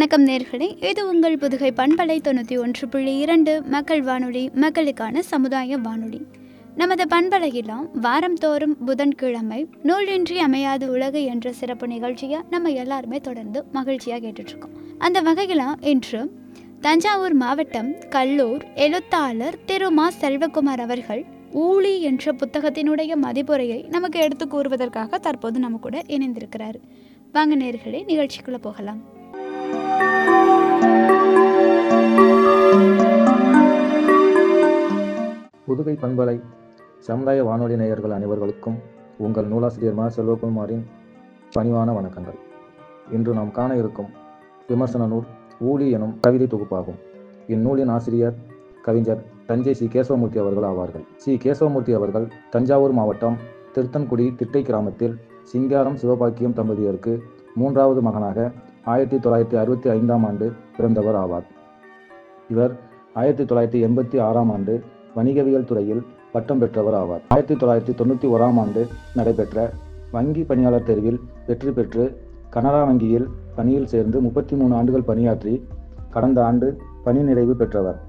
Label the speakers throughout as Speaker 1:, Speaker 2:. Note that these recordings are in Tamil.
Speaker 1: வணக்கம் நேர்களே இது உங்கள் புதுகை பண்பலை தொண்ணூற்றி ஒன்று புள்ளி இரண்டு மக்கள் வானொலி மக்களுக்கான சமுதாய வானொலி நமது பண்பலையெல்லாம் வாரந்தோறும் புதன்கிழமை நூலின்றி அமையாது உலகு என்ற சிறப்பு நிகழ்ச்சியை நம்ம எல்லாருமே தொடர்ந்து மகிழ்ச்சியாக கேட்டுட்ருக்கோம் அந்த வகையில் இன்று தஞ்சாவூர் மாவட்டம் கல்லூர் எழுத்தாளர் திரு மா செல்வகுமார் அவர்கள் ஊழி என்ற புத்தகத்தினுடைய மதிப்புரையை நமக்கு எடுத்து கூறுவதற்காக தற்போது நம்ம கூட இணைந்திருக்கிறார் வாங்க நேர்களே நிகழ்ச்சிக்குள்ளே போகலாம்
Speaker 2: புதுகை பண்பலை சமுதாய வானொலி நேயர்கள் அனைவர்களுக்கும் உங்கள் நூலாசிரியர் மா செல்வகுமாரின் பணிவான வணக்கங்கள் இன்று நாம் காண இருக்கும் விமர்சன நூல் ஊழி எனும் கவிதை தொகுப்பாகும் இந்நூலின் ஆசிரியர் கவிஞர் தஞ்சை சி கேசவமூர்த்தி அவர்கள் ஆவார்கள் சி கேசவமூர்த்தி அவர்கள் தஞ்சாவூர் மாவட்டம் திருத்தன்குடி திட்டை கிராமத்தில் சிங்காரம் சிவபாக்கியம் தம்பதியருக்கு மூன்றாவது மகனாக ஆயிரத்தி தொள்ளாயிரத்தி அறுபத்தி ஐந்தாம் ஆண்டு பிறந்தவர் ஆவார் இவர் ஆயிரத்தி தொள்ளாயிரத்தி எண்பத்தி ஆறாம் ஆண்டு வணிகவியல் துறையில் பட்டம் பெற்றவர் ஆவார் ஆயிரத்தி தொள்ளாயிரத்தி தொண்ணூற்றி ஓராம் ஆண்டு நடைபெற்ற வங்கி பணியாளர் தேர்வில் வெற்றி பெற்று கனரா வங்கியில் பணியில் சேர்ந்து முப்பத்தி மூணு ஆண்டுகள் பணியாற்றி கடந்த ஆண்டு பணி நிறைவு பெற்றவர்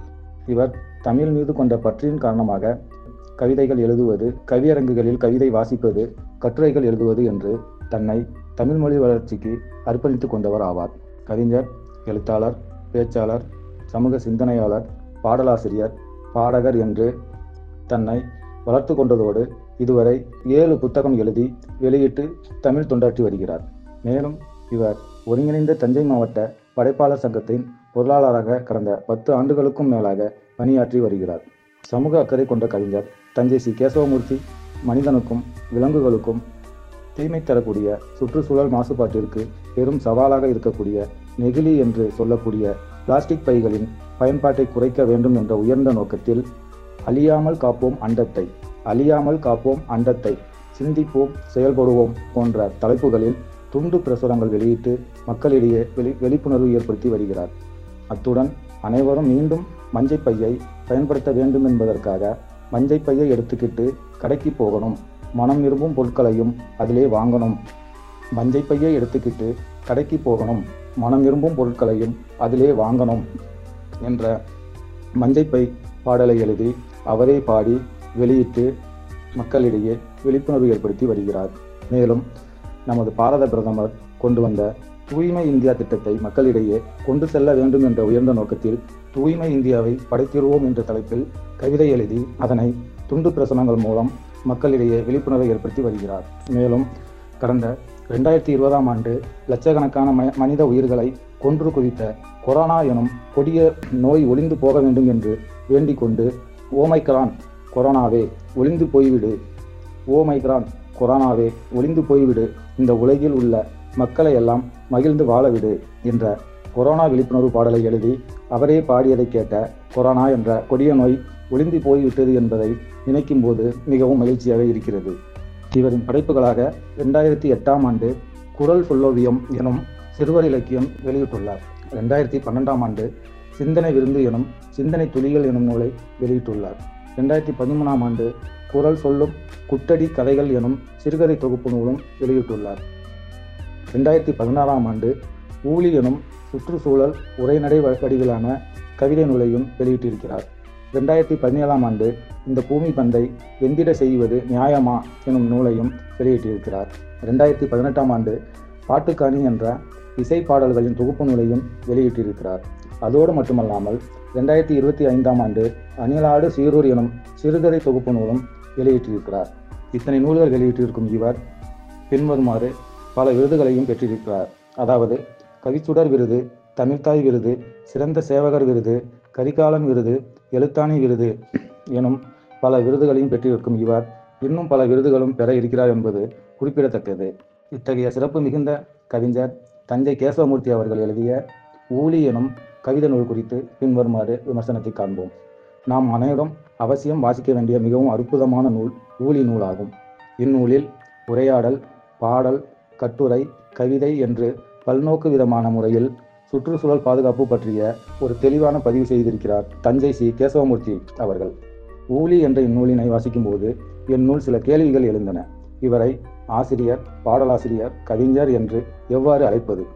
Speaker 2: இவர் தமிழ் மீது கொண்ட பற்றின் காரணமாக கவிதைகள் எழுதுவது கவியரங்குகளில் கவிதை வாசிப்பது கட்டுரைகள் எழுதுவது என்று தன்னை தமிழ் மொழி வளர்ச்சிக்கு அர்ப்பணித்துக் கொண்டவர் ஆவார் கவிஞர் எழுத்தாளர் பேச்சாளர் சமூக சிந்தனையாளர் பாடலாசிரியர் பாடகர் என்று தன்னை வளர்த்து கொண்டதோடு இதுவரை ஏழு புத்தகம் எழுதி வெளியிட்டு தமிழ் தொண்டாற்றி வருகிறார் மேலும் இவர் ஒருங்கிணைந்த தஞ்சை மாவட்ட படைப்பாளர் சங்கத்தின் பொருளாளராக கடந்த பத்து ஆண்டுகளுக்கும் மேலாக பணியாற்றி வருகிறார் சமூக அக்கறை கொண்ட கவிஞர் தஞ்சை சி கேசவமூர்த்தி மனிதனுக்கும் விலங்குகளுக்கும் தீமை தரக்கூடிய சுற்றுச்சூழல் மாசுபாட்டிற்கு பெரும் சவாலாக இருக்கக்கூடிய நெகிழி என்று சொல்லக்கூடிய பிளாஸ்டிக் பைகளின் பயன்பாட்டை குறைக்க வேண்டும் என்ற உயர்ந்த நோக்கத்தில் அழியாமல் காப்போம் அண்டத்தை அழியாமல் காப்போம் அண்டத்தை சிந்திப்போம் செயல்படுவோம் போன்ற தலைப்புகளில் துண்டு பிரசுரங்கள் வெளியிட்டு மக்களிடையே வெளி விழிப்புணர்வு ஏற்படுத்தி வருகிறார் அத்துடன் அனைவரும் மீண்டும் மஞ்சை பையை பயன்படுத்த வேண்டும் என்பதற்காக மஞ்சை பையை எடுத்துக்கிட்டு கடைக்கு போகணும் மனம் விரும்பும் பொருட்களையும் அதிலே வாங்கணும் மஞ்சை பையை எடுத்துக்கிட்டு கடைக்கு போகணும் மனம் விரும்பும் பொருட்களையும் அதிலே வாங்கணும் என்ற மஞ்சைப்பை பாடலை எழுதி அவரே பாடி வெளியிட்டு மக்களிடையே விழிப்புணர்வு ஏற்படுத்தி வருகிறார் மேலும் நமது பாரத பிரதமர் கொண்டு வந்த தூய்மை இந்தியா திட்டத்தை மக்களிடையே கொண்டு செல்ல வேண்டும் என்ற உயர்ந்த நோக்கத்தில் தூய்மை இந்தியாவை படைத்திருவோம் என்ற தலைப்பில் கவிதை எழுதி அதனை துண்டு பிரசனங்கள் மூலம் மக்களிடையே விழிப்புணர்வை ஏற்படுத்தி வருகிறார் மேலும் கடந்த ரெண்டாயிரத்தி இருபதாம் ஆண்டு லட்சக்கணக்கான ம மனித உயிர்களை கொன்று குவித்த கொரோனா எனும் கொடிய நோய் ஒளிந்து போக வேண்டும் என்று வேண்டிக் கொண்டு ஓமைக்ரான் கொரோனாவே ஒளிந்து போய்விடு ஓமைக்ரான் கொரோனாவே ஒளிந்து போய்விடு இந்த உலகில் உள்ள மக்களை எல்லாம் மகிழ்ந்து வாழவிடு என்ற கொரோனா விழிப்புணர்வு பாடலை எழுதி அவரே பாடியதை கேட்ட கொரோனா என்ற கொடிய நோய் ஒளிந்து போய்விட்டது என்பதை நினைக்கும் போது மிகவும் மகிழ்ச்சியாக இருக்கிறது இவரின் படைப்புகளாக ரெண்டாயிரத்தி எட்டாம் ஆண்டு குரல் சொல்லோவியம் எனும் சிறுவர் இலக்கியம் வெளியிட்டுள்ளார் ரெண்டாயிரத்தி பன்னெண்டாம் ஆண்டு சிந்தனை விருந்து எனும் சிந்தனை துளிகள் எனும் நூலை வெளியிட்டுள்ளார் ரெண்டாயிரத்தி பதிமூணாம் ஆண்டு குரல் சொல்லும் குட்டடி கதைகள் எனும் சிறுகதை தொகுப்பு நூலும் வெளியிட்டுள்ளார் ரெண்டாயிரத்தி பதினாறாம் ஆண்டு ஊழி எனும் சுற்றுச்சூழல் உரைநடை வ- வடிவிலான கவிதை நூலையும் வெளியிட்டிருக்கிறார் ரெண்டாயிரத்தி பதினேழாம் ஆண்டு இந்த பூமி பந்தை வெந்திட செய்வது நியாயமா எனும் நூலையும் வெளியிட்டிருக்கிறார் ரெண்டாயிரத்தி பதினெட்டாம் ஆண்டு பாட்டுக்காணி என்ற இசை பாடல்களின் தொகுப்பு நூலையும் வெளியிட்டிருக்கிறார் அதோடு மட்டுமல்லாமல் ரெண்டாயிரத்தி இருபத்தி ஐந்தாம் ஆண்டு அணிலாடு சீரூர் எனும் சிறுகதை தொகுப்பு நூலும் வெளியிட்டிருக்கிறார் இத்தனை நூல்கள் வெளியிட்டிருக்கும் இவர் பின்வருமாறு பல விருதுகளையும் பெற்றிருக்கிறார் அதாவது கவிச்சுடர் விருது தமிழ்த்தாய் விருது சிறந்த சேவகர் விருது கரிகாலன் விருது எழுத்தாணி விருது எனும் பல விருதுகளையும் பெற்றிருக்கும் இவர் இன்னும் பல விருதுகளும் பெற இருக்கிறார் என்பது குறிப்பிடத்தக்கது இத்தகைய சிறப்பு மிகுந்த கவிஞர் தஞ்சை கேசவமூர்த்தி அவர்கள் எழுதிய ஊழி எனும் கவிதை நூல் குறித்து பின்வருமாறு விமர்சனத்தை காண்போம் நாம் அனைவரும் அவசியம் வாசிக்க வேண்டிய மிகவும் அற்புதமான நூல் ஊழி நூலாகும் இந்நூலில் உரையாடல் பாடல் கட்டுரை கவிதை என்று பல்நோக்கு விதமான முறையில் சுற்றுச்சூழல் பாதுகாப்பு பற்றிய ஒரு தெளிவான பதிவு செய்திருக்கிறார் தஞ்சை சி கேசவமூர்த்தி அவர்கள் ஊழி என்ற இந்நூலினை வாசிக்கும்போது இந்நூல் சில கேள்விகள் எழுந்தன இவரை ஆசிரியர் பாடலாசிரியர் கவிஞர் என்று எவ்வாறு அழைப்பது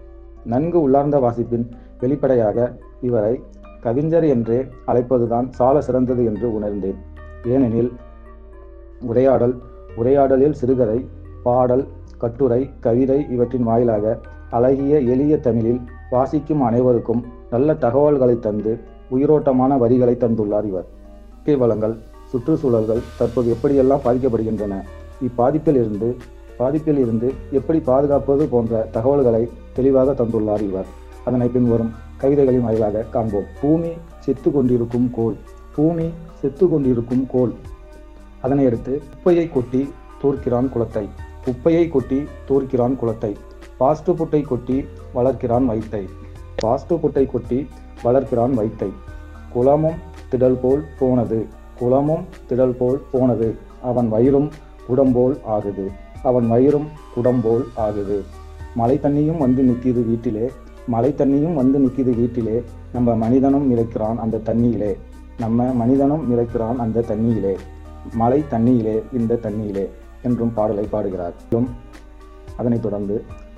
Speaker 2: நன்கு உள்ளார்ந்த வாசிப்பின் வெளிப்படையாக இவரை கவிஞர் என்றே அழைப்பதுதான் சால சிறந்தது என்று உணர்ந்தேன் ஏனெனில் உரையாடல் உரையாடலில் சிறுகதை பாடல் கட்டுரை கவிதை இவற்றின் வாயிலாக அழகிய எளிய தமிழில் வாசிக்கும் அனைவருக்கும் நல்ல தகவல்களை தந்து உயிரோட்டமான வரிகளை தந்துள்ளார் இவர் இயற்கை வளங்கள் சுற்றுச்சூழல்கள் தற்போது எப்படியெல்லாம் பாதிக்கப்படுகின்றன இப்பாதிப்பில் இருந்து பாதிப்பில் இருந்து எப்படி பாதுகாப்பது போன்ற தகவல்களை தெளிவாக தந்துள்ளார் இவர் அதனை பின்வரும் கவிதைகளின் வாயிலாக காண்போம் பூமி செத்து கொண்டிருக்கும் கோல் பூமி செத்து கொண்டிருக்கும் கோல் அதனை அடுத்து குப்பையை கொட்டி தூர்க்கிறான் குளத்தை குப்பையை கொட்டி தூர்க்கிறான் குளத்தை பாஸ்ட் புட்டை கொட்டி வளர்க்கிறான் வைத்தை பாஸ்ட் புட்டை கொட்டி வளர்க்கிறான் வைத்தை குளமும் திடல் போல் போனது குளமும் திடல் போல் போனது அவன் வயிறும் குடம்போல் ஆகுது அவன் வயிறும் குடம்போல் ஆகுது மழை தண்ணியும் வந்து நிற்கிது வீட்டிலே மழை தண்ணியும் வந்து நிற்கிது வீட்டிலே நம்ம மனிதனும் மிதக்கிறான் அந்த தண்ணியிலே நம்ம மனிதனும் மிதக்கிறான் அந்த தண்ணியிலே மழை தண்ணியிலே இந்த தண்ணியிலே என்றும் பாடலை பாடுகிறார் மேலும் அதனைத் தொடர்ந்து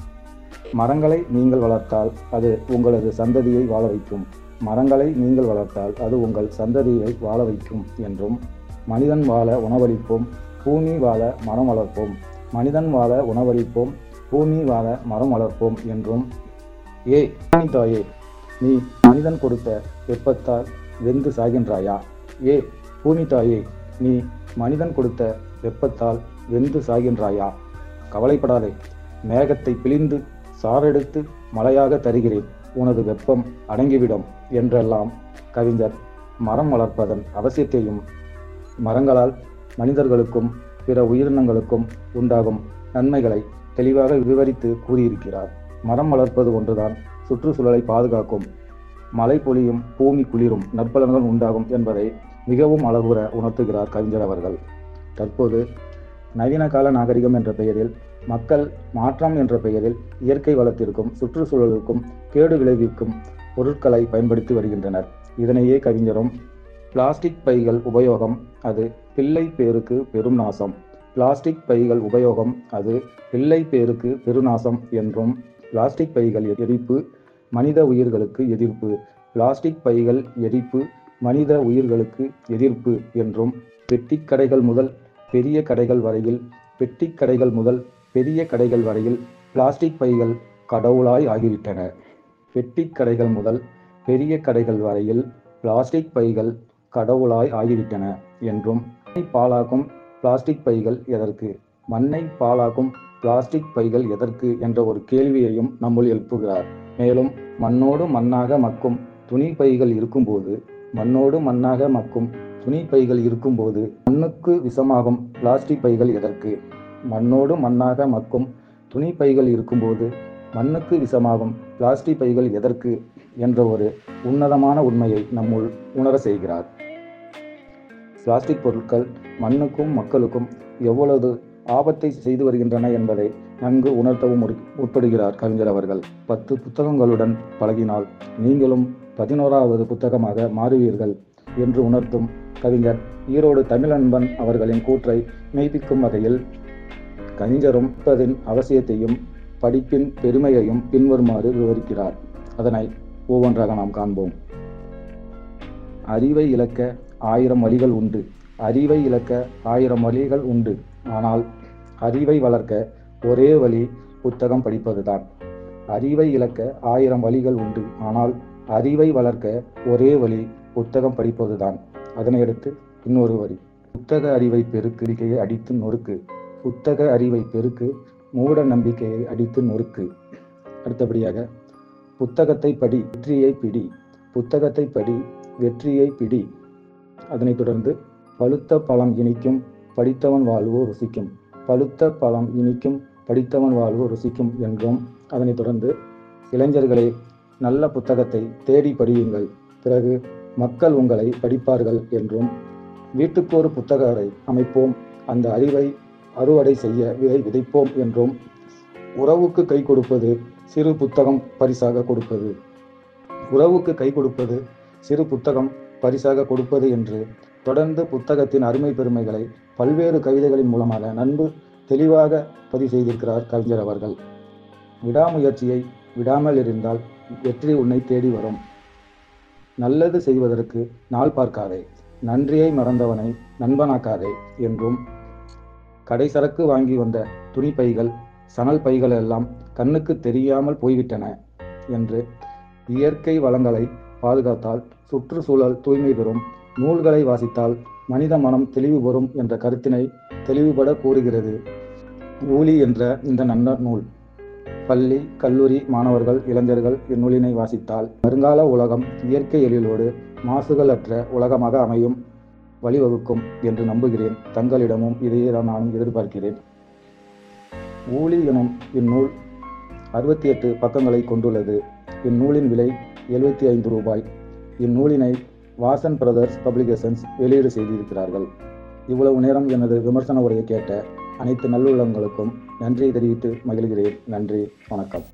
Speaker 2: மரங்களை நீங்கள் வளர்த்தால் அது உங்களது சந்ததியை வாழ வைக்கும் மரங்களை நீங்கள் வளர்த்தால் அது உங்கள் சந்ததியை வாழ வைக்கும் என்றும் மனிதன் வாழ உணவளிப்போம் பூமி வாழ மரம் வளர்ப்போம் மனிதன் வாழ உணவளிப்போம் பூமி வாழ மரம் வளர்ப்போம் என்றும் ஏ பூமி தாயே நீ மனிதன் கொடுத்த வெப்பத்தால் வெந்து சாகின்றாயா ஏ பூமி தாயே நீ மனிதன் கொடுத்த வெப்பத்தால் வெந்து சாகின்றாயா கவலைப்படாதே மேகத்தை பிழிந்து சாரெடுத்து மழையாக தருகிறேன் உனது வெப்பம் அடங்கிவிடும் என்றெல்லாம் கவிஞர் மரம் வளர்ப்பதன் அவசியத்தையும் மரங்களால் மனிதர்களுக்கும் பிற உயிரினங்களுக்கும் உண்டாகும் நன்மைகளை தெளிவாக விவரித்து கூறியிருக்கிறார் மரம் வளர்ப்பது ஒன்றுதான் சுற்றுச்சூழலை பாதுகாக்கும் மழை பொழியும் பூமி குளிரும் நற்பலன்கள் உண்டாகும் என்பதை மிகவும் அழகுற உணர்த்துகிறார் கவிஞர் அவர்கள் தற்போது நவீன கால நாகரிகம் என்ற பெயரில் மக்கள் மாற்றம் என்ற பெயரில் இயற்கை வளத்திற்கும் சுற்றுச்சூழலுக்கும் கேடு விளைவிக்கும் பொருட்களை பயன்படுத்தி வருகின்றனர் இதனையே கவிஞரும் பிளாஸ்டிக் பைகள் உபயோகம் அது பிள்ளை பேருக்கு பெரும் நாசம் பிளாஸ்டிக் பைகள் உபயோகம் அது பிள்ளை பேருக்கு பெருநாசம் என்றும் பிளாஸ்டிக் பைகள் எரிப்பு மனித உயிர்களுக்கு எதிர்ப்பு பிளாஸ்டிக் பைகள் எரிப்பு மனித உயிர்களுக்கு எதிர்ப்பு என்றும் பெட்டிக் கடைகள் முதல் பெரிய கடைகள் வரையில் பெட்டிக் கடைகள் முதல் பெரிய கடைகள் வரையில் பிளாஸ்டிக் பைகள் கடவுளாய் ஆகிவிட்டன பெட்டிக் கடைகள் முதல் பெரிய கடைகள் வரையில் பிளாஸ்டிக் பைகள் கடவுளாய் ஆகிவிட்டன என்றும் மண்ணை பாழாக்கும் பிளாஸ்டிக் பைகள் எதற்கு மண்ணை பாழாக்கும் பிளாஸ்டிக் பைகள் எதற்கு என்ற ஒரு கேள்வியையும் நம்முள் எழுப்புகிறார் மேலும் மண்ணோடு மண்ணாக மக்கும் துணி பைகள் இருக்கும்போது மண்ணோடு மண்ணாக மக்கும் துணி பைகள் இருக்கும்போது மண்ணுக்கு விஷமாகும் பிளாஸ்டிக் பைகள் எதற்கு மண்ணோடு மண்ணாக மக்கும் துணி பைகள் இருக்கும்போது மண்ணுக்கு விஷமாகும் பிளாஸ்டிக் பைகள் எதற்கு என்ற ஒரு உன்னதமான உண்மையை நம்முள் உணர செய்கிறார் பிளாஸ்டிக் பொருட்கள் மண்ணுக்கும் மக்களுக்கும் எவ்வளவு ஆபத்தை செய்து வருகின்றன என்பதை நன்கு உணர்த்தவும் முற்- முற்படுகிறார் கவிஞர் அவர்கள் பத்து புத்தகங்களுடன் பழகினால் நீங்களும் பதினோராவது புத்தகமாக மாறுவீர்கள் என்று உணர்த்தும் கவிஞர் ஈரோடு தமிழன்பன் அவர்களின் கூற்றை மெய்ப்பிக்கும் வகையில் கவிஞரும் படிப்பதின் அவசியத்தையும் படிப்பின் பெருமையையும் பின்வருமாறு விவரிக்கிறார் அதனை ஒவ்வொன்றாக நாம் காண்போம் அறிவை இழக்க ஆயிரம் வழிகள் உண்டு அறிவை இழக்க ஆயிரம் வழிகள் உண்டு ஆனால் அறிவை வளர்க்க ஒரே வழி புத்தகம் படிப்பதுதான் அறிவை இழக்க ஆயிரம் வழிகள் உண்டு ஆனால் அறிவை வளர்க்க ஒரே வழி புத்தகம் படிப்பதுதான் அதனை அடுத்து இன்னொரு வரி புத்தக அறிவை பெருக்கு நம்பிக்கையை அடித்து நொறுக்கு புத்தக அறிவை பெருக்கு மூட நம்பிக்கையை அடித்து நொறுக்கு அடுத்தபடியாக புத்தகத்தை படி வெற்றியை பிடி புத்தகத்தை படி வெற்றியை பிடி அதனைத் தொடர்ந்து பழுத்த பழம் இனிக்கும் படித்தவன் வாழ்வு ருசிக்கும் பழுத்த பழம் இனிக்கும் படித்தவன் வாழ்வு ருசிக்கும் என்றும் அதனைத் தொடர்ந்து இளைஞர்களே நல்ல புத்தகத்தை தேடி படியுங்கள் பிறகு மக்கள் உங்களை படிப்பார்கள் என்றும் வீட்டுக்கு ஒரு புத்தக அறை அமைப்போம் அந்த அறிவை அறுவடை செய்ய விதை விதைப்போம் என்றும் உறவுக்கு கை கொடுப்பது சிறு புத்தகம் பரிசாக கொடுப்பது உறவுக்கு கை கொடுப்பது சிறு புத்தகம் பரிசாக கொடுப்பது என்று தொடர்ந்து புத்தகத்தின் அருமை பெருமைகளை பல்வேறு கவிதைகளின் மூலமாக நன்கு தெளிவாக பதிவு செய்திருக்கிறார் கவிஞர் அவர்கள் விடாமுயற்சியை விடாமல் இருந்தால் வெற்றி உன்னை தேடி வரும் நல்லது செய்வதற்கு நாள் பார்க்காதே நன்றியை மறந்தவனை நண்பனாக்காதே என்றும் கடைசரக்கு வாங்கி வந்த துணிப்பைகள் சணல் பைகள் எல்லாம் கண்ணுக்கு தெரியாமல் போய்விட்டன என்று இயற்கை வளங்களை பாதுகாத்தால் சுற்றுச்சூழல் தூய்மை பெறும் நூல்களை வாசித்தால் மனித மனம் தெளிவு பெறும் என்ற கருத்தினை தெளிவுபட கூறுகிறது ஊழி என்ற இந்த நன்னர் நூல் பள்ளி கல்லூரி மாணவர்கள் இளைஞர்கள் இந்நூலினை வாசித்தால் வருங்கால உலகம் இயற்கை எழிலோடு மாசுகளற்ற உலகமாக அமையும் வழிவகுக்கும் என்று நம்புகிறேன் தங்களிடமும் இதையே தான் நானும் எதிர்பார்க்கிறேன் ஊழி எனும் இந்நூல் அறுபத்தி எட்டு பக்கங்களை கொண்டுள்ளது இந்நூலின் விலை எழுபத்தி ஐந்து ரூபாய் இந்நூலினை வாசன் பிரதர்ஸ் பப்ளிகேஷன்ஸ் வெளியீடு செய்திருக்கிறார்கள் இவ்வளவு நேரம் எனது விமர்சன உரையை கேட்ட அனைத்து நல்லுள்ளங்களுக்கும் நன்றி தெரிவித்து மகிழ்கிறேன் நன்றி வணக்கம்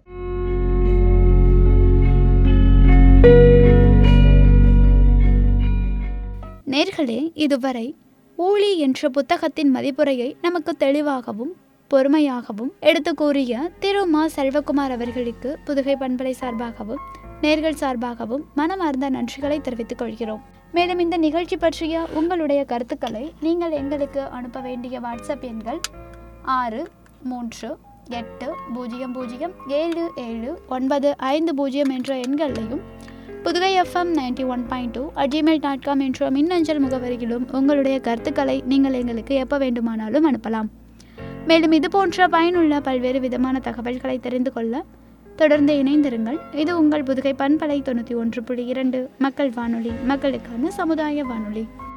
Speaker 1: நேர்களே இதுவரை ஊழி என்ற புத்தகத்தின் மதிப்புரையை நமக்கு தெளிவாகவும் பொறுமையாகவும் எடுத்து கூறிய திரு மா செல்வகுமார் அவர்களுக்கு புதுகை பண்பலை சார்பாகவும் நேர்கள் சார்பாகவும் மனமார்ந்த நன்றிகளை தெரிவித்துக் கொள்கிறோம் மேலும் இந்த நிகழ்ச்சி பற்றிய உங்களுடைய கருத்துக்களை நீங்கள் எங்களுக்கு அனுப்ப வேண்டிய வாட்ஸ்அப் எண்கள் ஆறு மூன்று எட்டு பூஜ்ஜியம் பூஜ்ஜியம் ஏழு ஏழு ஒன்பது ஐந்து பூஜ்ஜியம் என்ற எண்களையும் Pudugai FM ninety one point two at gmail dot com என்ற மின்னஞ்சல் முகவரியிலும் உங்களுடைய கருத்துக்களை நீங்கள் எங்களுக்கு எப்போ வேண்டுமானாலும் அனுப்பலாம் மேலும் இது போன்ற பயனுள்ள பல்வேறு விதமான தகவல்களை தெரிந்து கொள்ள தொடர்ந்து இணைந்திருங்கள் இது உங்கள் புதுகை பண்பலை தொண்ணூற்றி ஒன்று புள்ளி இரண்டு மக்கள் வானொலி மக்களுக்கான சமுதாய வானொலி